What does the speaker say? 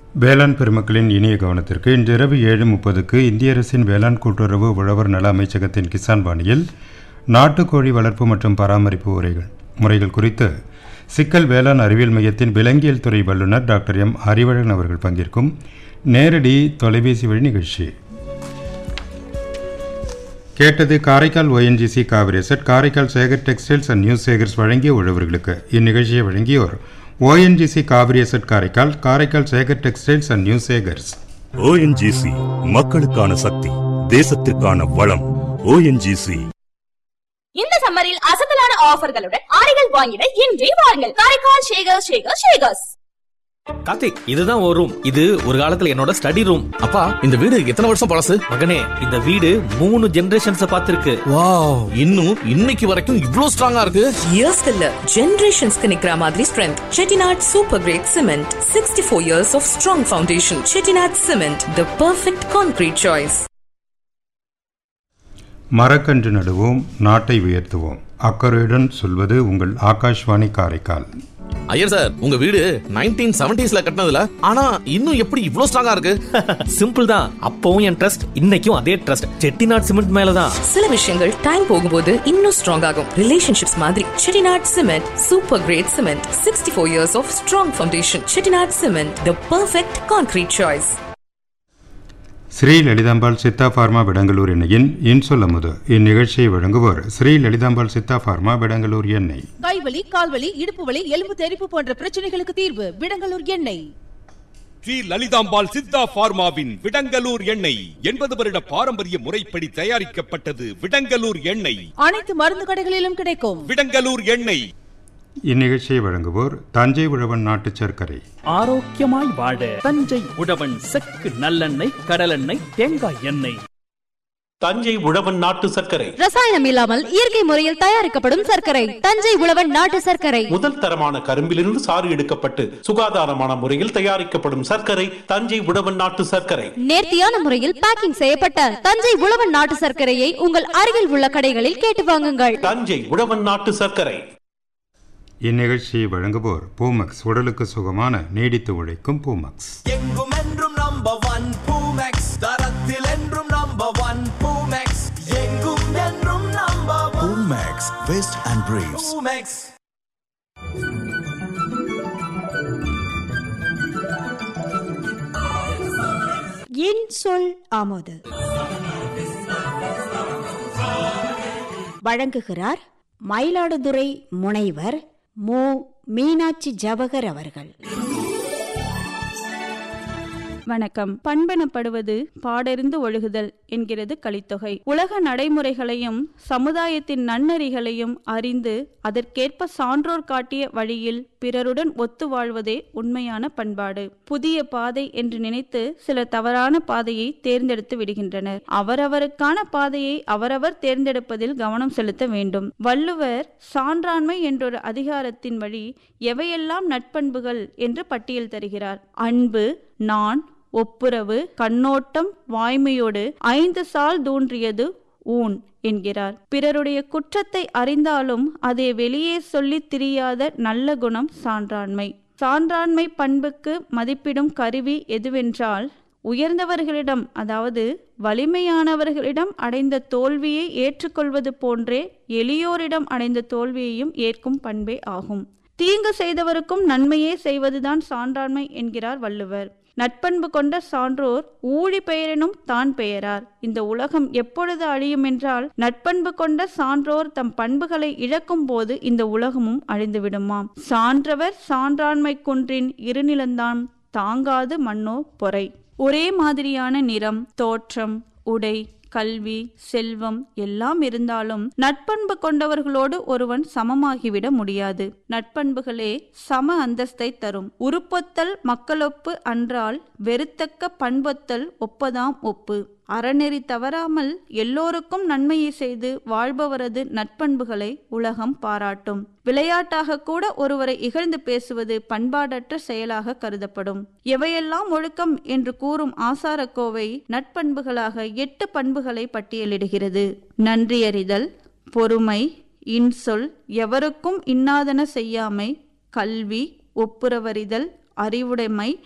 வேளாண் பெருமக்களின் இனிய கவனத்திற்கு இன்றிரவு ஏழு முப்பதுக்கு இந்திய அரசின் வேளாண் கூட்டுறவு உழவர் நல அமைச்சகத்தின் கிசான் வாணியில் நாட்டுக்கோழி வளர்ப்பு மற்றும் பராமரிப்பு உரைகள் முறைகள் குறித்து சிக்கல் வேளாண் அறிவியல் மையத்தின் விலங்கியல் துறை வல்லுநர் டாக்டர் எம் அறிவழகன் அவர்கள் பங்கேற்கும் நேரடி தொலைபேசி வழி நிகழ்ச்சி கேட்டது Karaikal ONGC Cauvery asset Karaikal Sekar textiles and news சேகர்ஸ் வழங்கிய உழவர்களுக்கு இந்நிகழ்ச்சியை வழங்கியோர் ONGC Cauvery asset Karaikal Karaikal Sekar textiles and news சேகர்ஸ் ஓஎன்ஜிசி மக்களுக்கான சக்தி தேசத்திற்கான வளம் ஓஎன்ஜிசி இந்த சம்மரில் அசத்தலான ஆஃபர்களுடன் ஆடைகள் வாங்கிட இன்றே வாருங்கள் காரைக்கால் ஷேகர் ஷேகர் ஷேகர்ஸ் கார்த்திக் இதுதான் ஒரு ரூம் இது ஒரு காலத்துல என்னோட ஸ்டடி ரூம் அப்பா இந்த வீடு எத்தனை வருஷம் பழசு மகனே இந்த வீடு மூணு ஜெனரேஷன்ஸ் பார்த்திருக்கு வாவ் இன்னும் இன்னைக்கு வரைக்கும் இவ்ளோ ஸ்ட்ராங்கா இருக்கு இயர்ஸ்க்கு இல்ல ஜெனரேஷன்ஸ்க்கு நிக்கிற மாதிரி strength Chettinad super great cement sixty four years of strong foundation Chettinad cement the perfect concrete choice மரக்கன்று நடுவோம் நாட்டை உயர்த்துவோம் அக்கறையுடன் சொல்வது உங்கள் ஆகாஷ்வாணி காரைக்கால் ஐயர் சார் உங்க வீடு நைன்டீன் செவன்டிஸ்ல கட்டினதுல ஆனா இன்னும் எப்படி இவ்ளோ ஸ்ட்ராங்கா இருக்கு சிம்பிள் தான் அப்பவும் என் ட்ரஸ்ட் இன்னைக்கும் அதே ட்ரஸ்ட் செட்டிநாட் சிமெண்ட் மேலதான் சில விஷயங்கள் டைம் போகும்போது இன்னும் ஸ்ட்ராங் ஆகும் ரிலேஷன்ஷிப்ஸ் மாதிரி Chettinad cement super great cement sixty four years of strong foundation Chettinad cement the perfect concrete choice Sri Lalithambal Siddha pharma Vidangalur எண்ணெயின் இன்சொல் அமுது இந்நிகழ்ச்சியை வழங்குவோர் ஸ்ரீ லலிதாம்பாள் சித்தா ஃபார்மா விடங்கலூர் எண்ணெய் கைவலி கால்வலி இடுப்பு வலி எலும்பு தெறிப்பு போன்ற பிரச்சனைகளுக்கு தீர்வு விடங்கலூர் எண்ணெய் ஸ்ரீ லலிதாம்பாள் சித்தா பார்மாவின் விடங்கலூர் எண்ணெய் எண்பது வருட பாரம்பரிய முறைப்படி தயாரிக்கப்பட்டது விடங்கலூர் எண்ணெய் அனைத்து மருந்து கடைகளிலும் கிடைக்கும் விடங்கலூர் எண்ணெய் இந்நிகழ்ச்சியை வழங்குவோர் தஞ்சை உழவன் நாட்டு சர்க்கரை ஆரோக்கியமாய் வாழ தஞ்சை உழவன் செக்கு நல்லெண்ணெய் கடலெண்ணெய் தேங்காய் எண்ணெய் தஞ்சை உழவன் நாட்டு சர்க்கரை ரசாயனம் இல்லாமல் இயற்கை முறையில் தயாரிக்கப்படும் சர்க்கரை தஞ்சை உழவன் நாட்டு சர்க்கரை முதல் தரமான கரும்பிலிருந்து சாறு எடுக்கப்பட்டு சுகாதாரமான முறையில் தயாரிக்கப்படும் சர்க்கரை தஞ்சை உழவன் நாட்டு சர்க்கரை நேர்த்தியான முறையில் பேக்கிங் செய்யப்பட்ட தஞ்சை உழவன் நாட்டு சர்க்கரையை உங்கள் அருகில் உள்ள கடைகளில் கேட்டு வாங்குங்கள் தஞ்சை உழவன் நாட்டு சர்க்கரை இந்நிகழ்ச்சியை வழங்குவோர் பூமக்ஸ் உடலுக்கு சுகமான நீடித்து உழைக்கும் பூமக்ஸ் எங்கும் என்றும் நம்பர் ஒன் பூமெக்ஸ் தரத்தில் என்றும் நம்பர் ஒன் பூமெக்ஸ் எங்கும் என்றும் number one Max, Vest and Briefs. Poomex என் சொல் ஆமோது வழங்குகிறார் மயிலாடுதுறை முனைவர் மு மீனாட்சி ஜவஹர் அவர்கள் வணக்கம் பண்பெனப்படுவது பாடறிந்து ஒழுகுதல் என்கிறது கலித்தொகை உலக நடைமுறைகளையும் சமுதாயத்தின் நன்னறிகளையும் அறிந்து அதற்கேற்ப சான்றோர் காட்டிய வழியில் பிறருடன் ஒத்து வாழ்வதே உண்மையான பண்பாடு புதிய பாதை என்று நினைத்து சிலர் தவறான பாதையை தேர்ந்தெடுத்து விடுகின்றனர் அவரவருக்கான பாதையை அவரவர் தேர்ந்தெடுப்பதில் கவனம் செலுத்த வேண்டும் வள்ளுவர் சான்றாண்மை என்றொரு அதிகாரத்தின் வழி எவையெல்லாம் நட்பண்புகள் என்று பட்டியல் தருகிறார் அன்பு நான் ஒப்புரவு கண்ணோட்டம் வாய்மையோடு ஐந்து சால் தூன்றியது ஊன் என்கிறார் பிறருடைய குற்றத்தை அறிந்தாலும் அதை வெளியே சொல்லித் திரியாத நல்ல குணம் சான்றாண்மை சான்றாண்மை பண்புக்கு மதிப்பிடும் கருவி எதுவென்றால் உயர்ந்தவர்களிடம் அதாவது வலிமையானவர்களிடம் அடைந்த தோல்வியை ஏற்றுக்கொள்வது போன்றே எளியோரிடம் அடைந்த தோல்வியையும் ஏற்கும் பண்பே ஆகும் தீங்கு செய்தவருக்கும் நன்மையே செய்வதுதான் சான்றாண்மை என்கிறார் வள்ளுவர் நட்பண்பு கொண்ட சான்றோர் ஊழி பெயரினும் தான் பெயரார் இந்த உலகம் எப்பொழுது அழியும் என்றால் நட்பண்பு கொண்ட சான்றோர் தம் பண்புகளை இழக்கும் போது இந்த உலகமும் அழிந்துவிடுமாம் சான்றவர் சான்றாண்மை குன்றின் இருநிலந்தான் தாங்காது மண்ணோ பொறை ஒரே மாதிரியான நிறம் தோற்றம் உடை கல்வி செல்வம் எல்லாம் இருந்தாலும் நட்பண்பு கொண்டவர்களோடு ஒருவன் சமமாகிவிட முடியாது நட்பண்புகளே சம அந்தஸ்தை தரும் உருப்பொத்தல் மக்களொப்பு அன்றால் வெறுத்தக்க பண்பொத்தல் ஒப்பதாம் ஒப்பு அறநெறி தவறாமல் எல்லோருக்கும் நன்மையை செய்து வாழ்பவரது நட்பண்புகளை உலகம் பாராட்டும் விளையாட்டாக கூட ஒருவரை இகழ்ந்து பேசுவது பண்பாடற்ற செயலாக கருதப்படும் எவையெல்லாம் ஒழுக்கம் என்று கூறும் ஆசாரக்கோவை நட்பண்புகளாக எட்டு பண்புகளை பட்டியலிடுகிறது நன்றியறிதல் பொறுமை இன்சொல் எவருக்கும் இன்னாதன செய்யாமை கல்வி ஒப்புரவறிதல் அறிவுடைமை